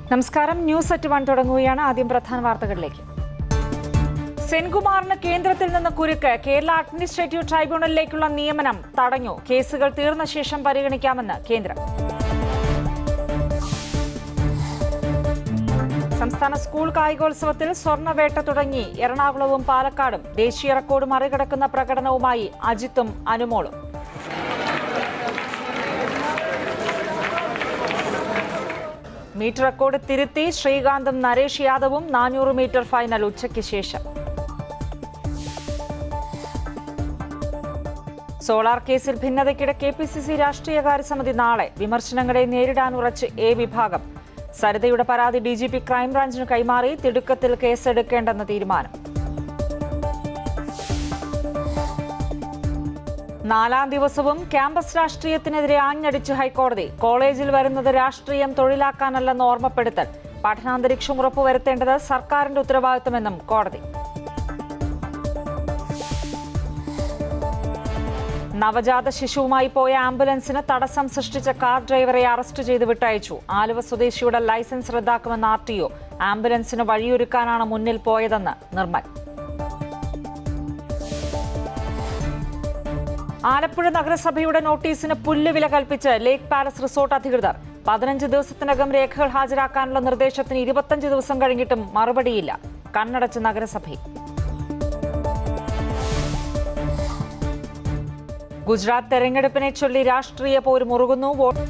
നമസ്കാരം news at one തുടങ്ങുകയാണ് ആദ്യം പ്രധാന വാർത്തകളിലേക്ക് സെൻകുമാറിന് കേന്ദ്രത്തിൽ നിന്ന് കുരുക്ക് കേരള അഡ്മിനിസ്ട്രേറ്റീവ് ട്രൈബ്യൂണലിലേക്കുള്ള നിയമനം തടഞ്ഞു കേസുകൾ തീർന്ന ശേഷം പരിഗണിക്കാമെന്ന് കേന്ദ്രം സംസ്ഥാന സ്കൂൾ കായികോത്സവത്തിൽ സ്വർണ്ണവേട്ട തുടങ്ങി എറണാകുളവും പാലക്കാടും ദേശീയ റെക്കോർഡ് മറികടക്കുന്ന പ്രകടനവുമായി അജിത്തും അനുമോളും മീറ്റർ റെക്കോർഡ് തിരുത്തി ശ്രീകാന്തും നരേഷ് യാദവും നാനൂറ് മീറ്റർ ഫൈനൽ ഉച്ചയ്ക്ക് ശേഷം സോളാർ കേസിൽ ഭിന്നതയ്ക്കിടെ കെ പി സി സി രാഷ്ട്രീയകാര്യ സമിതി നാളെ വിമർശനങ്ങളെ നേരിടാൻ ഉറച്ച് എ വിഭാഗം സരിതയുടെ പരാതി ഡി ജി പി ക്രൈംബ്രാഞ്ചിന് കൈമാറി തിടുക്കത്തിൽ കേസെടുക്കേണ്ടെന്ന തീരുമാനം നാലാം ദിവസവും ക്യാമ്പസ് രാഷ്ട്രീയത്തിനെതിരെ ആഞ്ഞടിച്ച് ഹൈക്കോടതി കോളേജിൽ വരുന്നത് രാഷ്ട്രീയം തൊഴിലാക്കാനല്ലെന്ന് ഓർമ്മപ്പെടുത്തൽ പഠനാന്തരീക്ഷം ഉറപ്പുവരുത്തേണ്ടത് സർക്കാരിന്റെ ഉത്തരവാദിത്തമെന്നും കോടതി നവജാത ശിശുവുമായി പോയ ആംബുലൻസിന് തടസ്സം സൃഷ്ടിച്ച കാർ ഡ്രൈവറെ അറസ്റ്റ് ചെയ്ത് വിട്ടയച്ചു ആലുവ സ്വദേശിയുടെ ലൈസൻസ് റദ്ദാക്കുമെന്ന് ആർ ടി ഒ ആംബുലൻസിന് വഴിയൊരുക്കാനാണ് മുന്നിൽ പോയതെന്ന് നിർമ്മൽ ആലപ്പുഴ നഗരസഭയുടെ നോട്ടീസിന് പുല്ലുവില കൽപ്പിച്ച് ലേക്ക് പാലസ് റിസോർട്ട് അധികൃതർ പതിനഞ്ച് ദിവസത്തിനകം രേഖകൾ ഹാജരാക്കാനുള്ള നിർദ്ദേശത്തിന് ഇരുപത്തഞ്ച് ദിവസം കഴിഞ്ഞിട്ടും മറുപടിയില്ല കണ്ണടച്ച് നഗരസഭയിൽ ഗുജറാത്ത് തെരഞ്ഞെടുപ്പിനെ ചൊല്ലി രാഷ്ട്രീയ പോര് മുറുകുന്നു വോട്ട്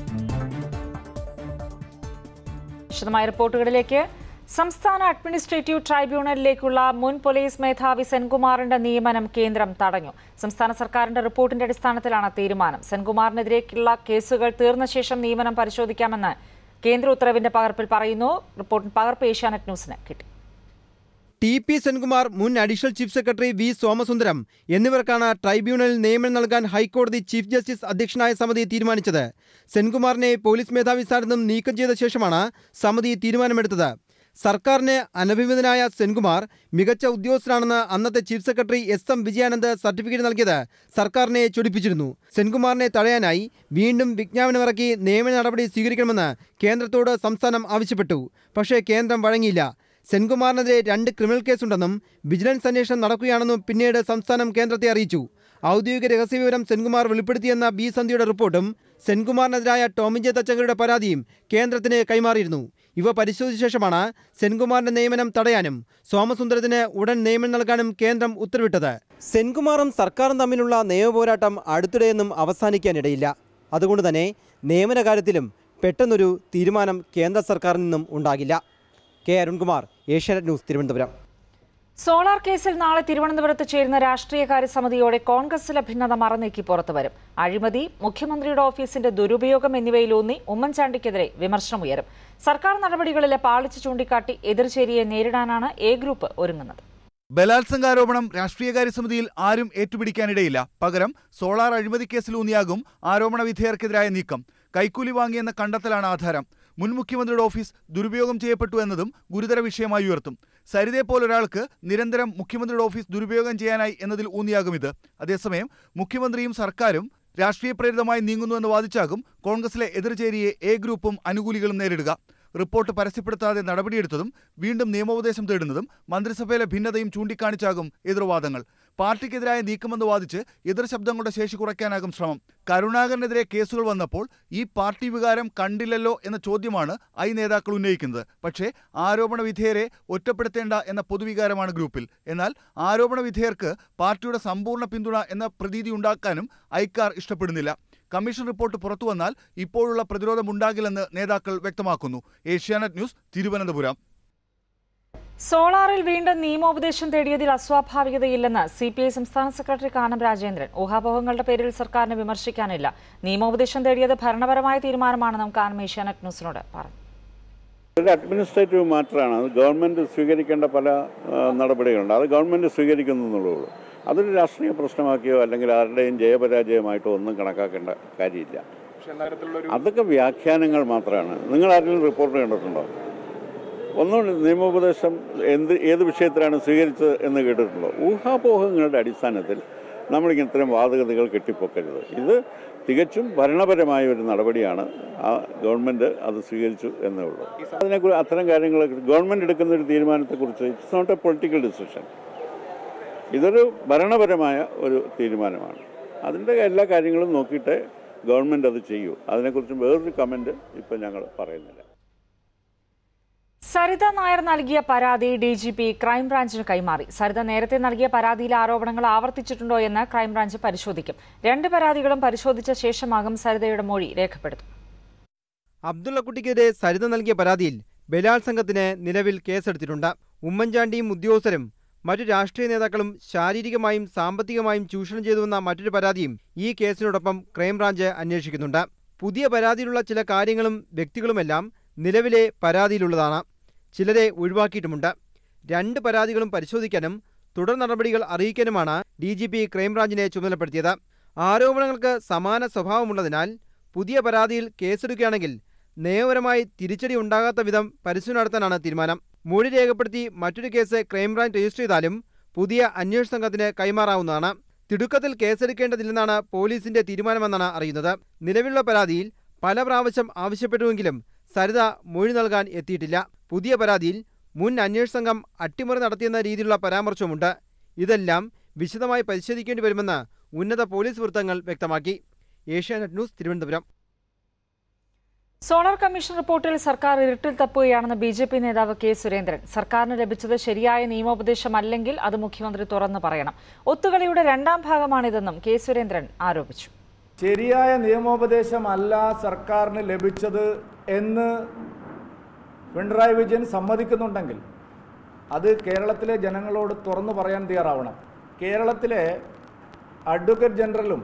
വിശദമായ റിപ്പോർട്ടുകളിലേക്ക് സംസ്ഥാന അഡ്മിനിസ്ട്രേറ്റീവ് ട്രൈബ്യൂണലിലേക്കുള്ള മുൻ പോലീസ് മേധാവി സെൻകുമാറിന്റെ നിയമനം കേന്ദ്രം തടഞ്ഞു സംസ്ഥാന സർക്കാരിന്റെ റിപ്പോർട്ടിന്റെ അടിസ്ഥാനത്തിലാണ് തീരുമാനം സെൻകുമാറിനെതിരേക്കുള്ള കേസുകൾ തീർന്ന ശേഷം നിയമനം പരിശോധിക്കാമെന്ന് കേന്ദ്ര ഉത്തരവിന്റെ പകർപ്പിൽ പറയുന്നു റിപ്പോർട്ടിന് പകർപ്പ് ഏഷ്യാനെറ്റ് ന്യൂസിന് കിട്ടി ടി പി സെൻകുമാർ മുൻ additional chief secretary V Somasundaram എന്നിവർക്കാണ് ട്രൈബ്യൂണലിൽ നിയമനം നൽകാൻ ഹൈക്കോടതി ചീഫ് ജസ്റ്റിസ് അധ്യക്ഷനായ സമിതി തീരുമാനിച്ചത് സെൻകുമാറിനെ പോലീസ് മേധാവി സ്ഥാനത്ത് നിന്നും നീക്കം ചെയ്ത ശേഷമാണ് സമിതി തീരുമാനമെടുത്തത് സർക്കാരിന് അനഭിമിതനായ സെൻകുമാർ മികച്ച ഉദ്യോഗസ്ഥനാണെന്ന് അന്നത്തെ chief secretary S M Vijayanand certificate നൽകിയത് സർക്കാരിനെ ചൊടിപ്പിച്ചിരുന്നു സെൻകുമാറിനെ തടയാനായി വീണ്ടും വിജ്ഞാപനമിറക്കി നിയമന നടപടി സ്വീകരിക്കണമെന്ന് കേന്ദ്രത്തോട് സംസ്ഥാനം ആവശ്യപ്പെട്ടു പക്ഷേ കേന്ദ്രം വഴങ്ങിയില്ല സെൻകുമാറിനെതിരെ രണ്ട് ക്രിമിനൽ കേസുണ്ടെന്നും വിജിലൻസ് അന്വേഷണം നടക്കുകയാണെന്നും പിന്നീട് സംസ്ഥാനം കേന്ദ്രത്തെ അറിയിച്ചു ഔദ്യോഗിക രഹസ്യവിവരം സെൻകുമാർ വെളിപ്പെടുത്തിയെന്ന ബി സന്ധ്യയുടെ റിപ്പോർട്ടും സെൻകുമാറിനെതിരായ ടോമിജെ തച്ചങ്കരുടെ പരാതിയും കേന്ദ്രത്തിന് കൈമാറിയിരുന്നു ഇവ പരിശോധിച്ച ശേഷമാണ് സെൻകുമാറിന്റെ നിയമനം തടയാനും സോമസുന്ദരത്തിന് ഉടൻ നിയമനം നൽകാനും കേന്ദ്രം ഉത്തരവിട്ടത് സെൻകുമാറും സർക്കാരും തമ്മിലുള്ള നിയമപോരാട്ടം അടുത്തിടെയൊന്നും അവസാനിക്കാനിടയില്ല അതുകൊണ്ട് തന്നെ നിയമന കാര്യത്തിലും പെട്ടെന്നൊരു തീരുമാനം കേന്ദ്ര സർക്കാരിൽ നിന്നും ഉണ്ടാകില്ല K Arunkumar Asianet news Thiruvananthapuram solar കേസിൽ നാളെ തിരുവനന്തപുരത്ത് ചേരുന്ന രാഷ്ട്രീയകാര്യ സമിതിയോടെ കോൺഗ്രസിലെ ഭിന്നത മറനീക്കി പുറത്തുവരും അഴിമതി മുഖ്യമന്ത്രിയുടെ ഓഫീസിന്റെ ദുരുപയോഗം എന്നിവയിലൂന്നി ഉമ്മൻചാണ്ടിക്കെതിരെ വിമർശനമുയരും സർക്കാർ നടപടികളിലെ പാളിച്ച ചൂണ്ടിക്കാട്ടി എതിർചേരിയെ നേരിടാനാണ് എ ഗ്രൂപ്പ് ഒരുങ്ങുന്നത് ബലാത്സംഗാരോപണം രാഷ്ട്രീയകാര്യ സമിതിയിൽ ആരും ഏറ്റുപിടിക്കാനിടയില്ല പകരം സോളാർ അഴിമതി കേസിലൂന്നിയാകും ആരോപണ വിധേയർക്കെതിരായ നീക്കം കൈക്കൂലി വാങ്ങിയെന്ന കണ്ടെത്തലാണ് ആധാരം മുൻ മുഖ്യമന്ത്രിയുടെ ഓഫീസ് ദുരുപയോഗം ചെയ്യപ്പെട്ടു എന്നതും ഗുരുതര വിഷയമായി ഉയർത്തും സരിതയെ പോലൊരാൾക്ക് നിരന്തരം മുഖ്യമന്ത്രിയുടെ ഓഫീസ് ദുരുപയോഗം ചെയ്യാനായി എന്നതിൽ ഊന്നിയാകും ഇത് അതേസമയം മുഖ്യമന്ത്രിയും സർക്കാരും രാഷ്ട്രീയ പ്രേരിതമായി നീങ്ങുന്നുവെന്ന് വാദിച്ചാകും കോൺഗ്രസിലെ എതിർചേരിയെ എ ഗ്രൂപ്പും അനുകൂലികളും നേരിടുക റിപ്പോർട്ട് പരസ്യപ്പെടുത്താതെ നടപടിയെടുത്തതും വീണ്ടും നിയമോപദേശം തേടുന്നതും മന്ത്രിസഭയിലെ ഭിന്നതയും ചൂണ്ടിക്കാണിച്ചാകും എതിർവാദങ്ങൾ പാർട്ടിക്കെതിരായ നീക്കമെന്ന് വാദിച്ച് എതിർ ശബ്ദങ്ങളുടെ ശേഷി കുറയ്ക്കാനാകും ശ്രമം കരുണാകരനെതിരെ കേസുകൾ വന്നപ്പോൾ ഈ പാർട്ടി വികാരം കണ്ടില്ലല്ലോ എന്ന ചോദ്യമാണ് ഐ നേതാക്കൾ ഉന്നയിക്കുന്നത് പക്ഷേ ആരോപണ വിധേയരെ ഒറ്റപ്പെടുത്തേണ്ട എന്ന പൊതുവികാരമാണ് ഗ്രൂപ്പിൽ എന്നാൽ ആരോപണ വിധേയർക്ക് പാർട്ടിയുടെ സമ്പൂർണ്ണ പിന്തുണ എന്ന പ്രതീതി ഉണ്ടാക്കാനും ഐക്കാർ ഇഷ്ടപ്പെടുന്നില്ല കമ്മീഷൻ റിപ്പോർട്ട് പുറത്തു വന്നാൽ ഇപ്പോഴുള്ള പ്രതിരോധം ഉണ്ടാകില്ലെന്ന് നേതാക്കൾ വ്യക്തമാക്കുന്നു ഏഷ്യാനെറ്റ് ന്യൂസ് തിരുവനന്തപുരം സോളാറിൽ വീണ്ടും നിയമോപദേശം തേടിയതിൽ അസ്വാഭാവികതയില്ലെന്ന് സി പി ഐ സംസ്ഥാന സെക്രട്ടറി കാനം രാജേന്ദ്രൻ ഊഹാപോഹങ്ങളുടെ പേരിൽ സർക്കാരിനെ വിമർശിക്കാനില്ല നിയമോപദേശം തേടിയത് ഭരണപരമായ തീരുമാനമാണെന്നും കാനം ഏഷ്യാനെറ്റ് ന്യൂസിനോട് പറഞ്ഞു ഒരു അഡ്മിനിസ്ട്രേറ്റീവ് മാറ്ററാണ് അത് ഗവൺമെൻറ് സ്വീകരിക്കേണ്ട പല ആ, നടപടികളുണ്ട് അത് ഗവൺമെൻറ് സ്വീകരിക്കുന്നു എന്നുള്ളൂ അതൊരു രാഷ്ട്രീയ പ്രശ്നമാക്കിയോ അല്ലെങ്കിൽ ആരുടെയും ജയപരാജയമായിട്ടോ ഒന്നും കണക്കാക്കേണ്ട കാര്യമില്ല അതൊക്കെ വ്യാഖ്യാനങ്ങൾ മാത്രമാണ് നിങ്ങൾ ആരെങ്കിലും റിപ്പോർട്ട് കണ്ടിട്ടുണ്ടോ ഒന്നും നിയമോപദേശം എന്ത് ഏത് വിഷയത്തിലാണ് സ്വീകരിച്ചത് എന്ന് കേട്ടിട്ടുണ്ടോ ഊഹാപോഹങ്ങളുടെ അടിസ്ഥാനത്തിൽ നമ്മളിങ്ങനെ ഇത്തരം വാദഗതികൾ കെട്ടിപ്പൊക്കരുത് ഇത് തികച്ചും ഭരണപരമായ ഒരു നടപടിയാണ് ആ ഗവൺമെൻറ് അത് സ്വീകരിച്ചു എന്നേ ഉള്ളൂ അതിനെക്കുറിച്ച് അത്തരം കാര്യങ്ങൾ ഗവൺമെൻറ് എടുക്കുന്ന ഒരു തീരുമാനത്തെക്കുറിച്ച് it's not a political decision ഇതൊരു ഭരണപരമായ ഒരു തീരുമാനമാണ് അതിൻ്റെ എല്ലാ കാര്യങ്ങളും നോക്കിയിട്ട് ഗവൺമെൻറ് അത് ചെയ്യൂ അതിനെക്കുറിച്ച് വേറൊരു കമൻറ്റ് ഇപ്പം ഞങ്ങൾ പറയുന്നില്ല സരിത നായർ നൽകിയ പരാതി ഡി ജി പി ക്രൈംബ്രാഞ്ചിന് കൈമാറി സരിത നേരത്തെ നൽകിയ പരാതിയിലെ ആരോപണങ്ങൾ ആവർത്തിച്ചിട്ടുണ്ടോ എന്ന് ക്രൈംബ്രാഞ്ച് പരിശോധിക്കും രണ്ട് പരാതികളും പരിശോധിച്ച ശേഷമാകും സരിതയുടെ മൊഴി രേഖപ്പെടുത്തും അബ്ദുള്ളക്കുട്ടിക്കെതിരെ സരിത നൽകിയ പരാതിയിൽ ബലാത്സംഗത്തിന് നിലവിൽ കേസെടുത്തിട്ടുണ്ട് ഉമ്മൻചാണ്ടിയും ഉദ്യോഗസ്ഥരും മറ്റു രാഷ്ട്രീയ നേതാക്കളും ശാരീരികമായും സാമ്പത്തികമായും ചൂഷണം ചെയ്തുവെന്ന മറ്റൊരു പരാതിയും ഈ കേസിനോടൊപ്പം ക്രൈംബ്രാഞ്ച് അന്വേഷിക്കുന്നുണ്ട് പുതിയ പരാതിയിലുള്ള ചില കാര്യങ്ങളും വ്യക്തികളുമെല്ലാം നിലവിലെ പരാതിയിലുള്ളതാണ് ചിലരെ ഒഴിവാക്കിയിട്ടുമുണ്ട് രണ്ട് പരാതികളും പരിശോധിക്കാനും തുടർ നടപടികൾ അറിയിക്കാനുമാണ് ഡി ജി പി ക്രൈംബ്രാഞ്ചിനെ ചുമതലപ്പെടുത്തിയത് ആരോപണങ്ങൾക്ക് സമാന സ്വഭാവമുള്ളതിനാൽ പുതിയ പരാതിയിൽ കേസെടുക്കുകയാണെങ്കിൽ നിയമപരമായി തിരിച്ചടി ഉണ്ടാകാത്ത വിധം പരിശോധന നടത്താനാണ് തീരുമാനം മൊഴി രേഖപ്പെടുത്തി മറ്റൊരു കേസ് ക്രൈംബ്രാഞ്ച് രജിസ്റ്റർ ചെയ്താലും പുതിയ അന്വേഷണ സംഘത്തിന് കൈമാറാവുന്നതാണ് തിടുക്കത്തിൽ കേസെടുക്കേണ്ടതില്ലെന്നാണ് പോലീസിന്റെ തീരുമാനമെന്നാണ് അറിയുന്നത് നിലവിലുള്ള പരാതിയിൽ പല പ്രാവശ്യം ആവശ്യപ്പെട്ടുവെങ്കിലും സരിത മൊഴി നൽകാൻ എത്തിയിട്ടില്ല പുതിയ പരാതിയിൽ മുൻ അന്വേഷണ സംഘം അട്ടിമറി നടത്തിയെന്ന രീതിയിലുള്ള പരാമർശമുണ്ട് ഇതെല്ലാം വിശദമായി പരിശോധിക്കേണ്ടി വരുമെന്ന് ഉന്നത പോലീസ് വൃത്തങ്ങൾ വ്യക്തമാക്കി Asianet news Thiruvananthapuram solar commission റിപ്പോർട്ടിൽ സർക്കാർ ഇരുട്ടിൽ തപ്പുകയാണെന്ന് ബി ജെ പി നേതാവ് കെ സുരേന്ദ്രൻ സർക്കാരിന് ലഭിച്ചത് ശരിയായ നിയമോപദേശമല്ലെങ്കിൽ അത് മുഖ്യമന്ത്രി തുറന്നു പറയണം ഒത്തുകളിയുടെ രണ്ടാം ഭാഗമാണിതെന്നും കെ സുരേന്ദ്രൻ ആരോപിച്ചു ശരിയായ നിയമോപദേശമല്ല സർക്കാരിന് ലഭിച്ചത് എന്ന് പിണറായി വിജയൻ സമ്മതിക്കുന്നുണ്ടെങ്കിൽ അത് കേരളത്തിലെ ജനങ്ങളോട് തുറന്നു പറയാൻ തയ്യാറാവണം കേരളത്തിലെ അഡ്വക്കേറ്റ് ജനറലും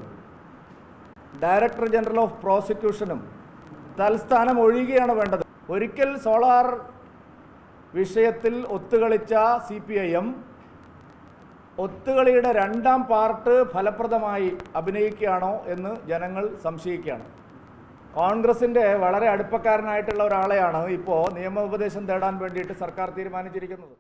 ഡയറക്ടർ ജനറൽ ഓഫ് പ്രോസിക്യൂഷനും തൽസ്ഥാനം ഒഴിയുകയാണ് വേണ്ടത് ഒരിക്കൽ സോളാർ വിഷയത്തിൽ ഒത്തുകളിച്ച സി പി ഐ എം ഒത്തുകളിയുടെ രണ്ടാം പാർട്ട് ഫലപ്രദമായി അഭിനയിക്കുകയാണോ എന്ന് ജനങ്ങൾ സംശയിക്കുകയാണ് കോൺഗ്രസിൻ്റെ വളരെ അടുപ്പക്കാരനായിട്ടുള്ള ഒരാളെയാണ് ഇപ്പോൾ നിയമോപദേശം തേടാൻ വേണ്ടിയിട്ട് സർക്കാർ തീരുമാനിച്ചിരിക്കുന്നത്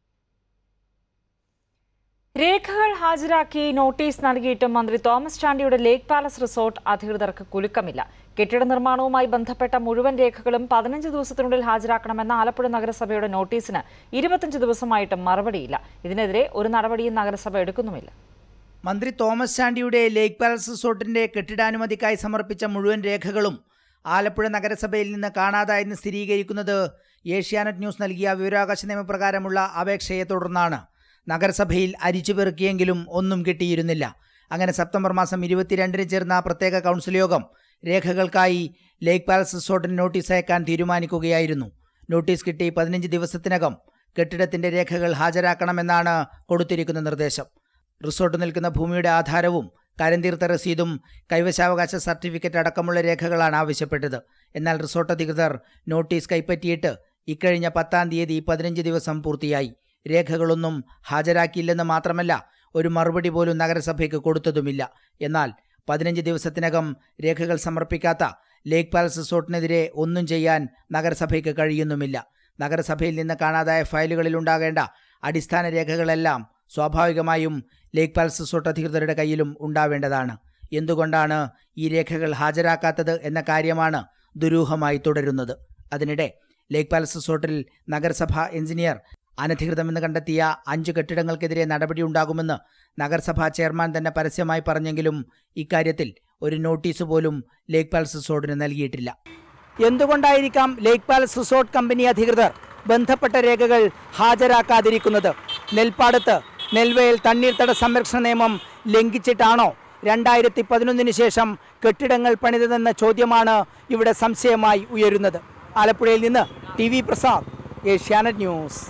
രേഖകൾ ഹാജരാക്കി നോട്ടീസ് നൽകിയിട്ടും മന്ത്രി തോമസ് ചാണ്ടിയുടെ ലേക്ക് പാലസ് റിസോർട്ട് അധികൃതർക്ക് കുലുക്കമില്ല കെട്ടിട നിർമ്മാണവുമായി ബന്ധപ്പെട്ട മുഴുവൻ രേഖകളും പതിനഞ്ച് ദിവസത്തിനുള്ളിൽ ഹാജരാക്കണമെന്ന ആലപ്പുഴ നഗരസഭയുടെ നോട്ടീസിന് ഇരുപത്തഞ്ച് ദിവസമായിട്ടും മറുപടിയില്ല ഇതിനെതിരെ ഒരു നടപടിയും നഗരസഭ എടുക്കുന്നുമില്ല മന്ത്രി തോമസ് ചാണ്ടിയുടെ ലേക്ക് പാലസ് റിസോർട്ടിന്റെ കെട്ടിടാനുമതിക്കായി സമർപ്പിച്ച മുഴുവൻ രേഖകളും ആലപ്പുഴ നഗരസഭയിൽ നിന്ന് കാണാതായെന്ന് സ്ഥിരീകരിക്കുന്നത് ഏഷ്യാനെറ്റ് ന്യൂസ് നൽകിയ വിവരാവകാശ നിയമപ്രകാരമുള്ള അപേക്ഷയെ തുടർന്നാണ് നഗരസഭയിൽ അരിച്ചു പെറുക്കിയെങ്കിലും ഒന്നും കിട്ടിയിരുന്നില്ല അങ്ങനെ സെപ്റ്റംബർ മാസം ഇരുപത്തിരണ്ടിന് ചേർന്ന പ്രത്യേക കൗൺസിൽ യോഗം രേഖകൾക്കായി ലേക്ക് പാലസ് റിസോർട്ടിന് നോട്ടീസ് അയക്കാൻ തീരുമാനിക്കുകയായിരുന്നു നോട്ടീസ് കിട്ടി പതിനഞ്ച് ദിവസത്തിനകം കെട്ടിടത്തിന്റെ രേഖകൾ ഹാജരാക്കണമെന്നാണ് കൊടുത്തിരിക്കുന്ന നിർദ്ദേശം റിസോർട്ട് നിൽക്കുന്ന ഭൂമിയുടെ ആധാരവും കരന്തീർത്ത രസീതും കൈവശാവകാശ സർട്ടിഫിക്കറ്റ് അടക്കമുള്ള രേഖകളാണ് ആവശ്യപ്പെട്ടത് എന്നാൽ റിസോർട്ട് അധികൃതർ നോട്ടീസ് കൈപ്പറ്റിയിട്ട് ഇക്കഴിഞ്ഞ പത്താം തീയതി പതിനഞ്ച് ദിവസം പൂർത്തിയായി രേഖകളൊന്നും ഹാജരാക്കിയില്ലെന്ന് മാത്രമല്ല ഒരു മറുപടി പോലും നഗരസഭയ്ക്ക് കൊടുത്തതുമില്ല എന്നാൽ പതിനഞ്ച് ദിവസത്തിനകം രേഖകൾ സമർപ്പിക്കാത്ത ലേക്ക് പാലസ് റിസോർട്ടിനെതിരെ ഒന്നും ചെയ്യാൻ നഗരസഭയ്ക്ക് കഴിയുന്നുമില്ല നഗരസഭയിൽ നിന്ന് കാണാതായ ഫയലുകളിൽ ഉണ്ടാകേണ്ട അടിസ്ഥാന രേഖകളെല്ലാം സ്വാഭാവികമായും ലേക്ക് പാലസ് റിസോർട്ട് അധികൃതരുടെ കയ്യിലും ഉണ്ടാവേണ്ടതാണ് എന്തുകൊണ്ടാണ് ഈ രേഖകൾ ഹാജരാക്കാത്തത് എന്ന കാര്യമാണ് ദുരൂഹമായി തുടരുന്നത് അതിനിടെ ലേക്ക് പാലസ് റിസോർട്ടിൽ നഗരസഭ എഞ്ചിനീയർ അനധികൃതമെന്ന് കണ്ടെത്തിയ അഞ്ച് കെട്ടിടങ്ങൾക്കെതിരെ നടപടിയുണ്ടാകുമെന്ന് നഗരസഭാ ചെയർമാൻ തന്നെ പരസ്യമായി പറഞ്ഞെങ്കിലും ഇക്കാര്യത്തിൽ ഒരു നോട്ടീസ് പോലും ലേക്ക് പാലസ് റിസോർട്ടിന് നൽകിയിട്ടില്ല എന്തുകൊണ്ടായിരിക്കാം ലേക്ക് പാലസ് റിസോർട്ട് കമ്പനി അധികൃതർ ബന്ധപ്പെട്ട രേഖകൾ ഹാജരാക്കാതിരിക്കുന്നത് നെൽപ്പാടത്ത് നെൽവയൽ തണ്ണീർത്തട സംരക്ഷണ നിയമം ലംഘിച്ചിട്ടാണോ രണ്ടായിരത്തി പതിനൊന്നിന് ശേഷം കെട്ടിടങ്ങൾ പണിതതെന്ന ചോദ്യമാണ് ഇവിടെ സംശയമായി ഉയരുന്നത് ആലപ്പുഴയിൽ നിന്ന് T V Prasad Asianet news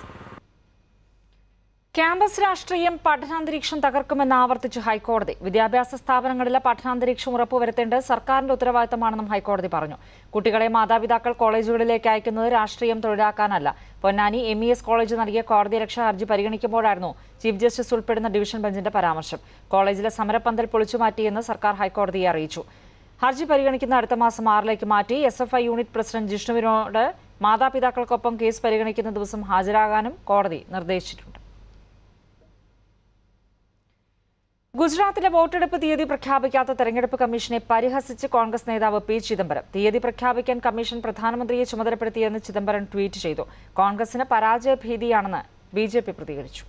campus രാഷ്ട്രീയം പഠനാന്തരീക്ഷം തകർക്കുമെന്ന് ആവർത്തിച്ച് ഹൈക്കോടതി വിദ്യാഭ്യാസ സ്ഥാപനങ്ങളിലെ പഠനാന്തരീക്ഷം ഉറപ്പുവരുത്തേണ്ടത് സർക്കാരിന്റെ ഉത്തരവാദിത്തമാണെന്നും ഹൈക്കോടതി പറഞ്ഞു കുട്ടികളെ മാതാപിതാക്കൾ കോളേജുകളിലേക്ക് അയക്കുന്നത് രാഷ്ട്രീയം തൊഴിലാക്കാനല്ല Ponnani M E S college നൽകിയ കോടതി രക്ഷാ ഹർജി പരിഗണിക്കുമ്പോഴായിരുന്നു ചീഫ് ജസ്റ്റിസ് ഉൾപ്പെടുന്ന ഡിവിഷൻ ബെഞ്ചിന്റെ പരാമർശം കോളേജിലെ സമരപ്പന്തൽ പൊളിച്ചുമാറ്റിയെന്ന് സർക്കാർ ഹൈക്കോടതിയെ അറിയിച്ചു ഹർജി പരിഗണിക്കുന്ന അടുത്ത മാസം ആറിലേക്ക് മാറ്റി S F I unit president ജിഷ്ണുവിനോട് മാതാപിതാക്കൾക്കൊപ്പം കേസ് പരിഗണിക്കുന്ന ദിവസം ഹാജരാകാനും കോടതി നിർദ്ദേശിച്ചിട്ടുണ്ട് ഗുജറാത്തിലെ വോട്ടെടുപ്പ് തീയതി പ്രഖ്യാപിക്കാത്ത തെരഞ്ഞെടുപ്പ് കമ്മീഷനെ പരിഹസിച്ച് കോൺഗ്രസ് നേതാവ് പി ചിദംബരം തീയതി പ്രഖ്യാപിക്കാൻ കമ്മീഷൻ പ്രധാനമന്ത്രിയെ ചുമതലപ്പെടുത്തിയെന്ന് ചിദംബരം ട്വീറ്റ് ചെയ്തു കോൺഗ്രസിന് പരാജയ ഭീതിയാണെന്ന് ബി ജെ പി പ്രതികരിച്ചു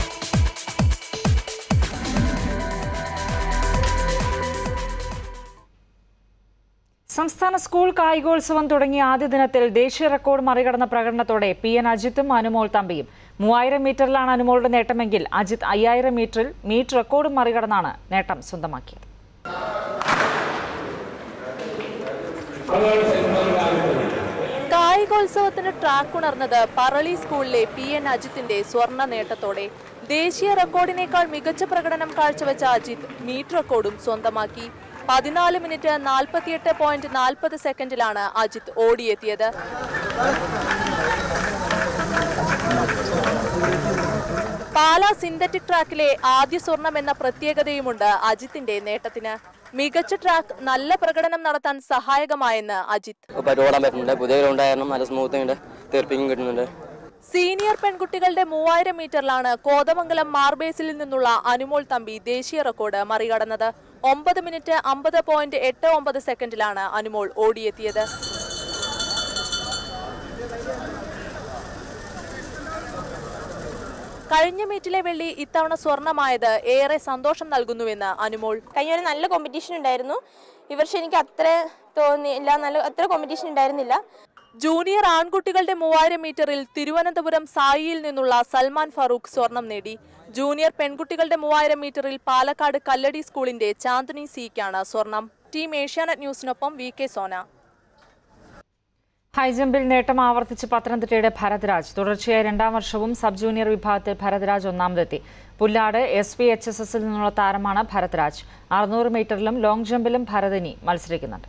സംസ്ഥാന സ്കൂൾ കായികോത്സവം തുടങ്ങിയ ആദ്യ ദിനത്തിൽ ദേശീയ റെക്കോർഡ് മറികടന്ന പ്രകടനത്തോടെ പി എൻ അജിത്തും അനുമോൾ തമ്പിയും മൂവായിരം മീറ്ററിലാണ് അനുമോളുടെ നേട്ടമെങ്കിൽ അജിത്ത് അയ്യായിരം മീറ്ററിൽ മീറ്റ് റെക്കോർഡും മറികടന്നാണ് നേട്ടം സ്വന്തമാക്കിയത് കായികോത്സവത്തിന് ട്രാക്ക് ഉണർന്നത് പറളി സ്കൂളിലെ പി എൻ അജിത്തിന്റെ സ്വർണ്ണ നേട്ടത്തോടെ ദേശീയ റെക്കോർഡിനേക്കാൾ മികച്ച പ്രകടനം കാഴ്ചവെച്ച അജിത് മീറ്റ് റെക്കോർഡും സ്വന്തമാക്കി പതിനാല് മിനിറ്റ് നാൽപ്പത്തിയെട്ട് പോയിന്റ് നാൽപ്പത് സെക്കൻഡിലാണ് അജിത് ഓടിയെത്തിയത് പാല സിന്തറ്റിക് ട്രാക്കിലെ ആദ്യ സ്വർണം എന്ന പ്രത്യേകതയുമുണ്ട് അജിത്തിന്റെ നേട്ടത്തിന് മികച്ച ട്രാക്ക് നല്ല പ്രകടനം നടത്താൻ സഹായകമായെന്ന് അജിത് പറ്റും ഓടാൻ പറ്റുന്നുണ്ട് പുതിയ ഗ്രൗണ്ട് ആയിരുന്നു നല്ല സ്മൂത്തിങ് ഉണ്ട് തീർപ്പിങ്ങും കിട്ടുന്നുണ്ട് സീനിയർ പെൺകുട്ടികളുടെ മൂവായിരം മീറ്ററിലാണ് കോതമംഗലം മാർബേസിൽ നിന്നുള്ള അനുമോൾ തമ്പി ദേശീയ റെക്കോർഡ് മറികടന്നത് ഒമ്പത് മിനിറ്റ് അമ്പത് പോയിന്റ് എട്ട് ഒമ്പത് സെക്കൻഡിലാണ് അനുമോൾ ഓടിയെത്തിയത് കഴിഞ്ഞ മീറ്റിലെ വെള്ളി ഇത്തവണ സ്വർണമായത് ഏറെ സന്തോഷം നൽകുന്നുവെന്ന് അനുമോൾ കഴിഞ്ഞ ഒരു നല്ല കോമ്പറ്റീഷൻ ഉണ്ടായിരുന്നു ഈ വർഷം എനിക്ക് അത്ര തോന്നിയില്ല നല്ല അത്ര കോമ്പറ്റീഷൻ ഉണ്ടായിരുന്നില്ല ജൂനിയർ ആൺകുട്ടികളുടെ മൂവായിരം മീറ്ററിൽ തിരുവനന്തപുരം സായിയിൽ നിന്നുള്ള സൽമാൻ ഫറൂഖ് സ്വർണം നേടി ജൂനിയർ പെൺകുട്ടികളുടെ മൂവായിരം മീറ്ററിൽ പാലക്കാട് കല്ലടി സ്കൂളിന്റെ ചാന്ദിനി സിക്കാണ് സ്വർണം ടീം ഏഷ്യാനെറ്റ് ന്യൂസിനൊപ്പം വി കെ സോന ഹൈജമ്പിൽ നേട്ടം ആവർത്തിച്ച് പത്തനംതിട്ടയുടെ ഭരദ്രാജ് തുടർച്ചയായ രണ്ടാം വർഷവും സബ് ജൂനിയർ വിഭാഗത്തിൽ ഭരദ്രാജ് ഒന്നാമതെത്തി Pullad S P H S എസിൽ നിന്നുള്ള താരമാണ് ഭരദ്രാജ് അറുന്നൂറ് മീറ്ററിലും ലോങ് ജമ്പിലും ഭരതിനി മത്സരിക്കുന്നുണ്ട്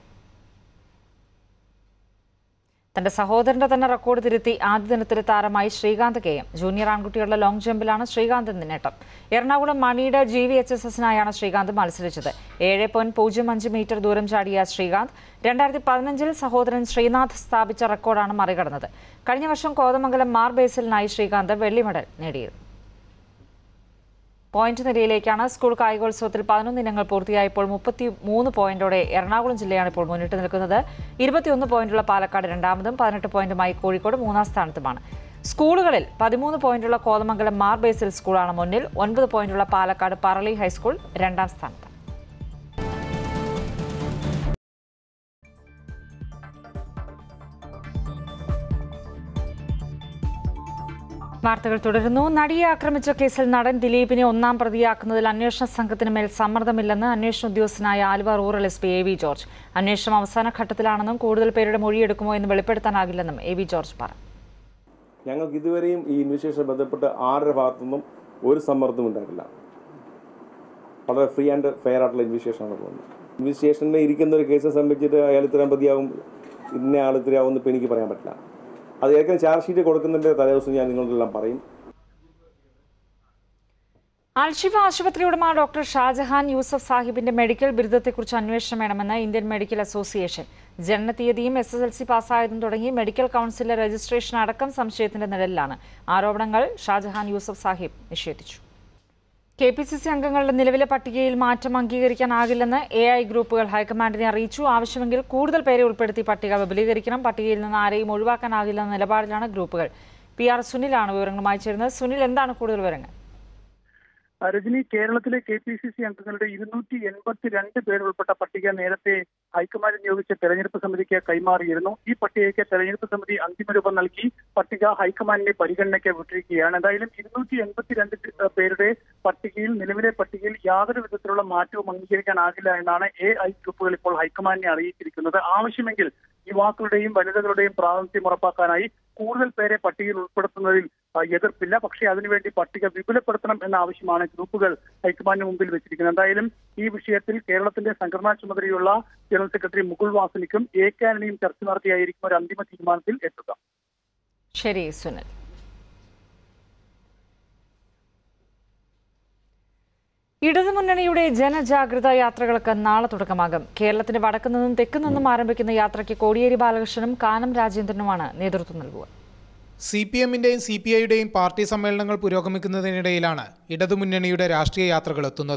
തന്റെ സഹോദരന്റെ തന്നെ റെക്കോർഡ് തിരുത്തി ആദ്യ ദിനത്തിലെ താരമായി ശ്രീകാന്ത് കെ എം ജൂനിയർ ആൺകുട്ടികളുടെ ലോങ് ജമ്പിലാണ് ശ്രീകാന്തിന്റെ നേട്ടം എറണാകുളം മണിയുടെ ജി വി എച്ച് എസ് എസിനായാണ് ശ്രീകാന്ത് മത്സരിച്ചത് ഏഴ് പോയിന്റ് പൂജ്യം അഞ്ച് മീറ്റർ ദൂരം ചാടിയ ശ്രീകാന്ത് രണ്ടായിരത്തി പതിനഞ്ചിൽ സഹോദരൻ ശ്രീനാഥ് സ്ഥാപിച്ച റെക്കോർഡാണ് മറികടന്നത് കഴിഞ്ഞ വർഷം കോതമംഗലം മാർ ബേസിലിനായി ശ്രീകാന്ത് വെള്ളി മെഡൽ നേടിയത് പോയിന്റ് നിരയിലേക്കാണ് സ്കൂൾ കായികോത്സവത്തിൽ പതിനൊന്ന് ഇനങ്ങൾ പൂർത്തിയായപ്പോൾ മുപ്പത്തി മൂന്ന് പോയിന്റോടെ എറണാകുളം ജില്ലയാണ് ഇപ്പോൾ മുന്നിട്ട് നിൽക്കുന്നത് ഇരുപത്തിയൊന്ന് പോയിന്റുള്ള പാലക്കാട് രണ്ടാമതും പതിനെട്ട് പോയിന്റുമായി കോഴിക്കോട് മൂന്നാം സ്ഥാനത്തുമാണ് സ്കൂളുകളിൽ പതിമൂന്ന് പോയിന്റുള്ള കോതമംഗലം മാർ ബേസിൽ സ്കൂളാണ് മുന്നിൽ ഒൻപത് പോയിന്റുള്ള പാലക്കാട് പറളി ഹൈസ്കൂൾ രണ്ടാം സ്ഥാനത്ത് വാർത്തകൾ തുടരുന്നു നടിയെ ആക്രമിച്ച കേസിൽ നടൻ ദിലീപിനെ ഒന്നാം പ്രതിയാക്കുന്നതിൽ അന്വേഷണ സംഘത്തിന് മേൽ സമ്മർദ്ദമില്ലെന്ന് അന്വേഷണ ഉദ്യോഗസ്ഥനായ Aluva rural S P A V George അന്വേഷണം അവസാന ഘട്ടത്തിലാണെന്നും കൂടുതൽ പേരുടെ മൊഴിയെടുക്കുമോ എന്ന് വെളിപ്പെടുത്താനാകില്ലെന്നും എ വി ജോർജ് പറഞ്ഞു ഞങ്ങൾക്ക് ഇതുവരെയും ഈ ഇൻവെസ്റ്റിഗേഷൻ ബന്ധപ്പെട്ട് ആരുടെ ഭാഗത്തുനിന്നും ഒരു സമ്മർദ്ദം ഉണ്ടായിട്ടില്ല വളരെ ഫ്രീ ആൻഡ് ഫെയർ ആയിട്ടുള്ള ഇൻവെസ്റ്റിഗേഷനാണ് പോകുന്നത് ഇൻവെസ്റ്റിഗേഷനിൽ ഇരിക്കുന്ന ഒരു കേസിനെ സംബന്ധിച്ചിട്ട് അയാൾ ഇത്രയും പ്രതിയാവും ഇന്ന ആൾ ഇത്രയാവും എന്ന് ഇപ്പം എനിക്ക് പറയാൻ പറ്റില്ല അത് ഏതൊക്കെ ചാർജ് ഷീറ്റ് കൊടുക്കുന്നതിൻ്റെ തലേദിവസം ഞാൻ നിങ്ങളോടെല്ലാം പറയും അൽഷിഫ ആശുപത്രി ഉടമ ഡോക്ടർ ഷാജഹാൻ യൂസഫ് സാഹിബിന്റെ മെഡിക്കൽ ബിരുദത്തെക്കുറിച്ച് അന്വേഷണം വേണമെന്ന് ഇന്ത്യൻ മെഡിക്കൽ അസോസിയേഷൻ ജനനതീയതിയും എസ് എസ് എൽ സി പാസ്സായതും തുടങ്ങി മെഡിക്കൽ കൗൺസിലിലെ രജിസ്ട്രേഷൻ അടക്കം സംശയത്തിന്റെ നിഴലിലാണ് ആരോപണങ്ങൾ ഷാജഹാൻ യൂസഫ് സാഹിബ് നിഷേധിച്ചു കെ പി സി സി അംഗങ്ങളുടെ നിലവിലെ പട്ടികയിൽ മാറ്റം അംഗീകരിക്കാനാകില്ലെന്ന് എ ഐ ഗ്രൂപ്പുകൾ ഹൈക്കമാൻഡിനെ അറിയിച്ചു ആവശ്യമെങ്കിൽ കൂടുതൽ പേരെ ഉൾപ്പെടുത്തി പട്ടിക വിപുലീകരിക്കണം പട്ടികയിൽ നിന്ന് ആരെയും ഒഴിവാക്കാനാകില്ലെന്ന നിലപാടിലാണ് ഗ്രൂപ്പുകൾ പി ആർ സുനിലാണ് വിവരങ്ങളുമായി ചേരുന്നത് സുനിൽ എന്താണ് കൂടുതൽ വിവരങ്ങൾ രജനി കേരളത്തിലെ കെ പി സി സി അംഗങ്ങളുടെ ഇരുന്നൂറ്റി എൺപത്തി രണ്ട് പേർ ഉൾപ്പെട്ട പട്ടിക നേരത്തെ ഹൈക്കമാൻഡ് നിയോഗിച്ച തെരഞ്ഞെടുപ്പ് സമിതിക്ക് കൈമാറിയിരുന്നു ഈ പട്ടികയ്ക്ക് തെരഞ്ഞെടുപ്പ് സമിതി അന്തിമ രൂപം നൽകി പട്ടിക ഹൈക്കമാൻഡിന്റെ പരിഗണനയ്ക്ക് വിട്ടിരിക്കുകയാണ് എന്തായാലും ഇരുന്നൂറ്റി എൺപത്തിരണ്ട് പേരുടെ പട്ടികയിൽ നിലവിലെ പട്ടികയിൽ യാതൊരു വിധത്തിലുള്ള മാറ്റവും അംഗീകരിക്കാനാകില്ല എന്നാണ് എ ഐ ഗ്രൂപ്പുകൾ ഇപ്പോൾ ഹൈക്കമാൻഡിനെ അറിയിച്ചിരിക്കുന്നത് ആവശ്യമെങ്കിൽ യുവാക്കളുടെയും വനിതകളുടെയും പ്രാതിനിധ്യം ഉറപ്പാക്കാനായി കൂടുതൽ പേരെ പട്ടികയിൽ ഉൾപ്പെടുത്തുന്നതിൽ ആ, എതിർപ്പില്ല പക്ഷേ അതിനുവേണ്ടി പട്ടിക വിപുലപ്പെടുത്തണം എന്ന ആവശ്യമാണ് ഗ്രൂപ്പുകൾ ഹൈക്കമാൻഡിന് മുമ്പിൽ വെച്ചിരിക്കുന്നത് എന്തായാലും ഈ വിഷയത്തിൽ കേരളത്തിന്റെ സംഘടനാ ചുമതലയുള്ള ജനറൽ സെക്രട്ടറി മുകുൾ വാസനിക്കും എ കാനണിയും ചർച്ച നടത്തിയായിരിക്കും ഒരു അന്തിമ തീരുമാനത്തിൽ എത്തുക ശരി സുനിൽ ഇടതുമുന്നണിയുടെ ജനജാഗ്രതാ യാത്രകൾക്ക് നാളെ തുടക്കമാകും കേരളത്തിന്റെ വടക്കു നിന്നും തെക്കു നിന്നും ആരംഭിക്കുന്ന യാത്രയ്ക്ക് കോടിയേരി ബാലകൃഷ്ണനും കാനം രാജേന്ദ്രനുമാണ് നേതൃത്വം നൽകുക സി പി എമ്മിന്റെയും സി പി ഐയുടെയും പാർട്ടി സമ്മേളനങ്ങൾ പുരോഗമിക്കുന്നതിനിടയിലാണ് ഇടതുമുന്നണിയുടെ രാഷ്ട്രീയ യാത്രകൾ എത്തുന്നത്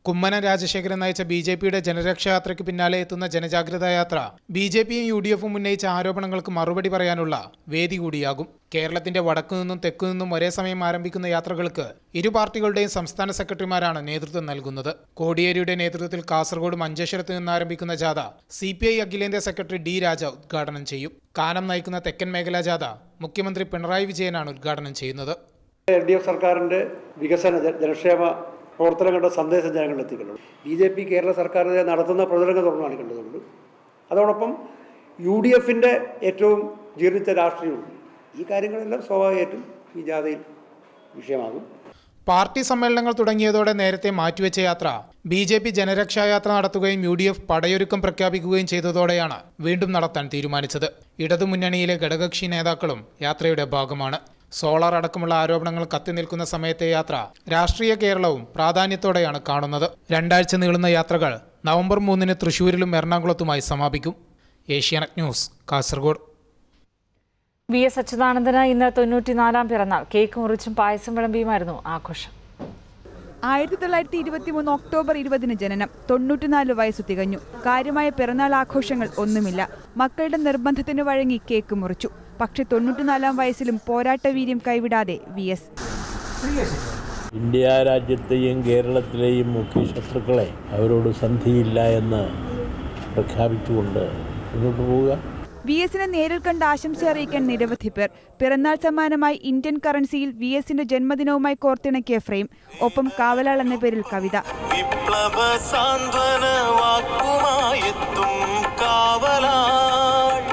കുമ്മനം രാജശേഖരൻ നയിച്ച ബി ജെ പിയുടെ ജനരക്ഷായാത്രയ്ക്ക് പിന്നാലെ എത്തുന്ന ജനജാഗ്രതാ യാത്ര ബി ജെ പിയും യു ഡി എഫും ഉന്നയിച്ച ആരോപണങ്ങൾക്ക് മറുപടി പറയാനുള്ള വേദി കൂടിയാകും കേരളത്തിന്റെ വടക്കുനിന്നും തെക്കുനിന്നും ഒരേ സമയം ആരംഭിക്കുന്ന യാത്രകൾക്ക് ഇരു പാർട്ടികളുടെയും സംസ്ഥാന സെക്രട്ടറിമാരാണ് നേതൃത്വം നൽകുന്നത് കോടിയേരിയുടെ നേതൃത്വത്തിൽ കാസർഗോഡ് മഞ്ചേശ്വരത്ത് നിന്ന് ആരംഭിക്കുന്ന ജാഥ സി പി ഐ അഖിലേന്ത്യാ സെക്രട്ടറി ഡി രാജ ഉദ്ഘാടനം ചെയ്യും കാനം നയിക്കുന്ന തെക്കൻ മേഖലാ ജാഥ മുഖ്യമന്ത്രി പിണറായി വിജയനാണ് ഉദ്ഘാടനം ചെയ്യുന്നത് എൽ ഡി എഫ് സർക്കാരിൻ്റെ വികസന ജ- ജനക്ഷേമ പ്രവർത്തനങ്ങളുടെ സന്ദേശം ജനങ്ങളിൽ എത്തിക്കുന്നുണ്ട് ബി ജെ പി കേരള സർക്കാരിനെ നടത്തുന്ന പ്രചരണങ്ങൾ തുറന്നാണ് കണ്ടതുകൊണ്ട് അതോടൊപ്പം യു ഡി എഫിൻ്റെ ഏറ്റവും ജീർണിച്ച രാഷ്ട്രീയമുണ്ട് ഈ കാര്യങ്ങളെല്ലാം സ്വാഭാവികമായിട്ടും ഈ ജാഥയിൽ വിഷയമാകും പാർട്ടി സമ്മേളനങ്ങൾ തുടങ്ങിയതോടെ നേരത്തെ മാറ്റിവെച്ച യാത്ര ബി ജെ പി ജനരക്ഷായാത്ര നടത്തുകയും യു ഡി എഫ് പടയൊരുക്കം പ്രഖ്യാപിക്കുകയും ചെയ്തതോടെയാണ് വീണ്ടും നടത്താൻ തീരുമാനിച്ചത് ഇടതുമുന്നണിയിലെ ഘടകകക്ഷി നേതാക്കളും യാത്രയുടെ ഭാഗമാണ് സോളാർ അടക്കമുള്ള ആരോപണങ്ങൾ കത്തി നിൽക്കുന്ന സമയത്തെ യാത്ര രാഷ്ട്രീയ കേരളവും പ്രാധാന്യത്തോടെയാണ് കാണുന്നത് രണ്ടാഴ്ച നീളുന്ന യാത്രകൾ നവംബർ മൂന്നിന് തൃശൂരിലും എറണാകുളത്തുമായി സമാപിക്കും Asianet news Kasaragod V S അച്യുതാനന്ദന് ഇന്ന് തൊണ്ണൂറ്റിനാലാം പിറന്നാൾ കേക്ക് മുറിച്ചും പായസം വിളമ്പിയുമായിരുന്നു ആഘോഷം ആയിരത്തി തൊള്ളായിരത്തി ഇരുപത്തി മൂന്ന് ഒക്ടോബർ ഇരുപതിന് ജനനം തൊണ്ണൂറ്റിനാല് വയസ്സു തികഞ്ഞു കാര്യമായ പിറന്നാൾ ആഘോഷങ്ങൾ ഒന്നുമില്ല മക്കളുടെ നിർബന്ധത്തിന് വഴങ്ങി കേക്ക് മുറിച്ചു പക്ഷെ തൊണ്ണൂറ്റിനാലാം വയസ്സിലും പോരാട്ടവീര്യം കൈവിടാതെ വി എസ് ഇന്ത്യ രാജ്യത്തെയും കേരളത്തിലെയും മുഖ്യ ശത്രുക്കളെ അവരോട് സന്ധിയില്ല എന്ന് പ്രഖ്യാപിച്ചുകൊണ്ട് മുന്നോട്ട് പോവുക വി എസിനെ നേരിൽ കണ്ട് ആശംസ അറിയിക്കാൻ നിരവധി പേർ പിറന്നാൾ സമ്മാനമായി ഇന്ത്യൻ കറൻസിയിൽ വി എസിന്റെ ജന്മദിനവുമായി കോർത്തിണക്കിയ ഫ്രെയിം ഒപ്പം കാവലാൾ എന്ന പേരിൽ കവിത വിപ്ലവ സാന്ത്വന വാക്കുമായെത്തും കാവലാൾ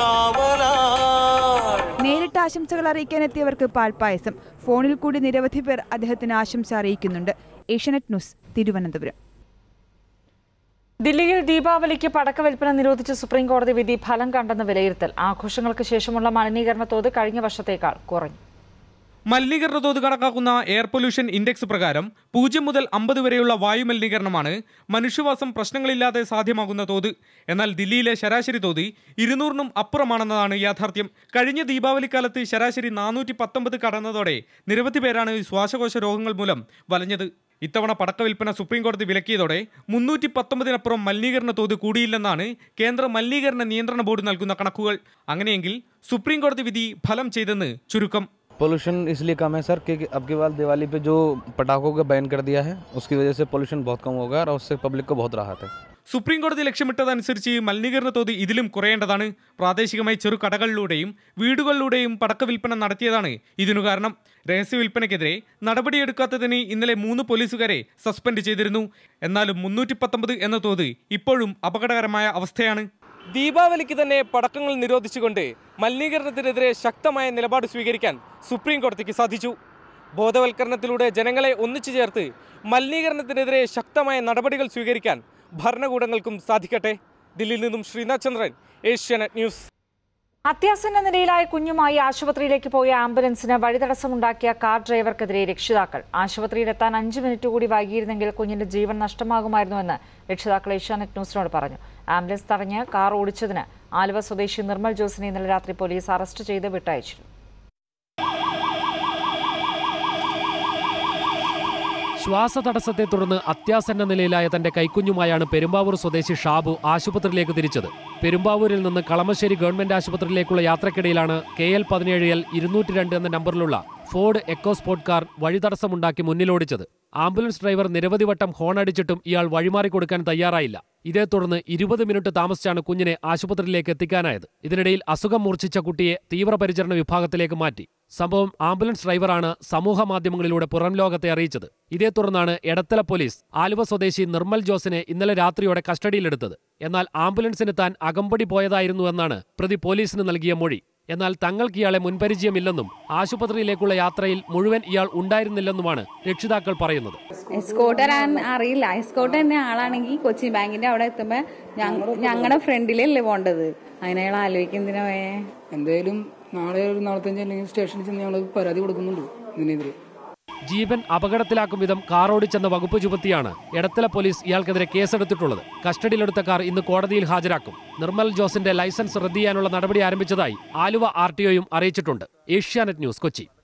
കാവലാൾ നേരിട്ട് ആശംസകൾ അറിയിക്കാൻ എത്തിയവർക്ക് പാൽപ്പായസം ഫോണിൽ കൂടി നിരവധി പേർ അദ്ദേഹത്തിന് ആശംസ അറിയിക്കുന്നുണ്ട് ഏഷ്യനെറ്റ് ന്യൂസ് തിരുവനന്തപുരം ദില്ലിയിൽ ദീപാവലിക്ക് പടക്ക വിൽപ്പന നിരോധിച്ച സുപ്രീം കോടതി വിധി ഫലം കണ്ടെന്ന് വിലയിരുത്തൽ ആഘോഷങ്ങൾക്ക് ശേഷമുള്ള മലിനീകരണ തോത് കഴിഞ്ഞ വർഷത്തേക്കാൾ കുറഞ്ഞു മലിനീകരണ തോത് കണക്കാക്കുന്ന എയർ പൊല്യൂഷൻ ഇൻഡെക്സ് പ്രകാരം പൂജ്യം മുതൽ അമ്പത് വരെയുള്ള വായു മലിനീകരണമാണ് മനുഷ്യവാസം പ്രശ്നങ്ങളില്ലാതെ സാധ്യമാകുന്ന തോത് എന്നാൽ ദില്ലിയിലെ ശരാശരി തോത് ഇരുന്നൂറിനും അപ്പുറമാണെന്നതാണ് യാഥാർത്ഥ്യം കഴിഞ്ഞ ദീപാവലിക്കാലത്ത് ശരാശരി നാനൂറ്റി പത്തൊമ്പത് കടന്നതോടെ നിരവധി പേരാണ് ശ്വാസകോശ രോഗങ്ങൾ മൂലം വലഞ്ഞത് ഇത്തവണ പടക്ക വിൽപ്പന സുപ്രീം കോടതി വിലക്കിയതോടെ മുന്നൂറ്റി പത്തൊമ്പതിനപ്പുറം മലിനീകരണ തോത് കൂടിയില്ലെന്നാണ് കേന്ദ്ര മലിനീകരണ നിയന്ത്രണ ബോർഡ് നൽകുന്ന കണക്കുകൾ അങ്ങനെയെങ്കിൽ സുപ്രീം കോടതി വിധി ഫലം ചെയ്തെന്ന് ചുരുക്കം पोल्यूशन इसलिए कम है सर क्योंकि अब की बार दिवाली पे जो पटाखों का बैन कर दिया है उसकी वजह से पोल्यूशन बहुत कम होगा और उससे पब्लिक को बहुत राहत है സുപ്രീം കോടതി ലക്ഷ്യമിട്ടതനുസരിച്ച് മലിനീകരണ തോത് ഇതിലും കുറയേണ്ടതാണ് പ്രാദേശികമായി ചെറു കടകളിലൂടെയും വീടുകളിലൂടെയും പടക്ക വിൽപ്പന നടത്തിയതാണ് ഇതിനു കാരണം രഹസ്യ വിൽപ്പനയ്ക്കെതിരെ നടപടിയെടുക്കാത്തതിന് ഇന്നലെ മൂന്ന് പോലീസുകാരെ സസ്പെൻഡ് ചെയ്തിരുന്നു എന്നാലും മുന്നൂറ്റി പത്തൊമ്പത് എന്ന തോത് ഇപ്പോഴും അപകടകരമായ അവസ്ഥയാണ് ദീപാവലിക്ക് തന്നെ പടക്കങ്ങൾ നിരോധിച്ചുകൊണ്ട് മലിനീകരണത്തിനെതിരെ ശക്തമായ നിലപാട് സ്വീകരിക്കാൻ സുപ്രീം കോടതിക്ക് സാധിച്ചു ബോധവൽക്കരണത്തിലൂടെ ജനങ്ങളെ ഒന്നിച്ചു ചേർത്ത് മലിനീകരണത്തിനെതിരെ ശക്തമായ നടപടികൾ സ്വീകരിക്കാൻ ഭരണകൂടങ്ങൾക്കും സാധിക്കട്ടെ ദില്ലിയിൽ നിന്നും ശ്രീനാഥ് ചന്ദ്രൻ ഏഷ്യാനെറ്റ് ന്യൂസ് അത്യാസന്ന നിലയിലായ കുഞ്ഞുമായി ആശുപത്രിയിലേക്ക് പോയ ആംബുലൻസിന് വഴിതടസ്സമുണ്ടാക്കിയ കാർ ഡ്രൈവർക്കെതിരെ രക്ഷിതാക്കൾ ആശുപത്രിയിലെത്താൻ അഞ്ച് മിനിറ്റ് കൂടി വൈകിയിരുന്നെങ്കിൽ കുഞ്ഞിന്റെ ജീവൻ നഷ്ടമാകുമായിരുന്നുവെന്ന് രക്ഷിതാക്കൾ ഏഷ്യാനെറ്റ് ന്യൂസിനോട് പറഞ്ഞു ആംബുലൻസ് തടഞ്ഞ് കാർ ഓടിച്ചതിന് ആലുവ സ്വദേശി നിർമ്മൽ ജോസിനെ ഇന്നലെ രാത്രി പോലീസ് അറസ്റ്റ് ചെയ്ത് വിട്ടയച്ചിരുന്നു ശ്വാസതടസ്സത്തെ തുടർന്ന് അത്യാസന്ന നിലയിലായ തന്റെ കൈക്കുഞ്ഞുമായാണ് പെരുമ്പാവൂർ സ്വദേശി ഷാബു ആശുപത്രിയിലേക്ക് തിരിച്ചത് പെരുമ്പാവൂരിൽ നിന്ന് കളമശ്ശേരി ഗവൺമെന്റ് ആശുപത്രിയിലേക്കുള്ള യാത്രക്കിടയിലാണ് കെ എൽ പതിനേഴ് എൽ ഇരുന്നൂറ്റി രണ്ട് എന്ന നമ്പറിലുള്ള ഫോർഡ് എക്കോസ്പോർട്ട് കാർ വഴിതടസ്സമുണ്ടാക്കി മുന്നിലോടിച്ചത് ആംബുലൻസ് ഡ്രൈവർ നിരവധി വട്ടം ഹോൺ അടിച്ചിട്ടും ഇയാൾ വഴിമാറി കൊടുക്കാൻ തയ്യാറായില്ല ഇതേ തുടർന്ന് ഇരുപത് മിനിറ്റ് താമസിച്ചാണ് കുഞ്ഞിനെ ആശുപത്രിയിലേക്ക് എത്തിക്കാനായത് ഇതിനിടയിൽ അസുഖം മൂർച്ഛിച്ച കുട്ടിയെ തീവ്രപരിചരണ വിഭാഗത്തിലേക്ക് മാറ്റി സംഭവം ആംബുലൻസ് ഡ്രൈവറാണ് സമൂഹ മാധ്യമങ്ങളിലൂടെ പുറം ലോകത്തെ അറിയിച്ചത് ഇതേ തുടർന്നാണ് എടത്തല പോലീസ് ആലുവ സ്വദേശി നിർമ്മൽ ജോസിനെ ഇന്നലെ രാത്രിയോടെ കസ്റ്റഡിയിലെടുത്തത് എന്നാൽ ആംബുലൻസിന് താൻ അകമ്പടി പോയതായിരുന്നുവെന്നാണ് പ്രതി പോലീസിന് നൽകിയ മൊഴി എന്നാൽ തങ്ങൾക്ക് ഇയാളെ മുൻപരിചയമില്ലെന്നും ആശുപത്രിയിലേക്കുള്ള യാത്രയിൽ മുഴുവൻ ഇയാൾ ഉണ്ടായിരുന്നില്ലെന്നുമാണ് രക്ഷിതാക്കൾ പറയുന്നത് എസ്കോട്ട് തരാൻ അറിയില്ല എസ്കോട്ട് തന്നെ ആളാണെങ്കിൽ കൊച്ചി ബാങ്കിന്റെ അവിടെ എത്തുമ്പോ ഞങ്ങളുടെ ഫ്രണ്ടിലല്ലേ പോണ്ടത് അതിനെ അയാൾ ആലോചിക്കുന്നതിനാ പോയേ എന്തായാലും നാളെ ഒരു നാളത്തഞ്ച് അല്ലെങ്കിൽ സ്റ്റേഷനിൽ ചെന്ന് ഞങ്ങൾ പരാതി കൊടുക്കുന്നുണ്ട് ഇതിനെതിരെ ജീവൻ അപകടത്തിലാക്കും വിധം കാർ ഓടിച്ചെന്ന വകുപ്പ് ചുമത്തിയാണ് എടത്തല പോലീസ് ഇയാൾക്കെതിരെ കേസെടുത്തിട്ടുള്ളത് കസ്റ്റഡിയിലെടുത്ത കാർ ഇന്ന് കോടതിയിൽ ഹാജരാക്കും നിർമ്മൽ ജോസിന്റെ ലൈസൻസ് റദ്ദ് ചെയ്യാനുള്ള നടപടി ആരംഭിച്ചതായി ആലുവ ആർ അറിയിച്ചിട്ടുണ്ട് ഏഷ്യാനെറ്റ് ന്യൂസ് കൊച്ചി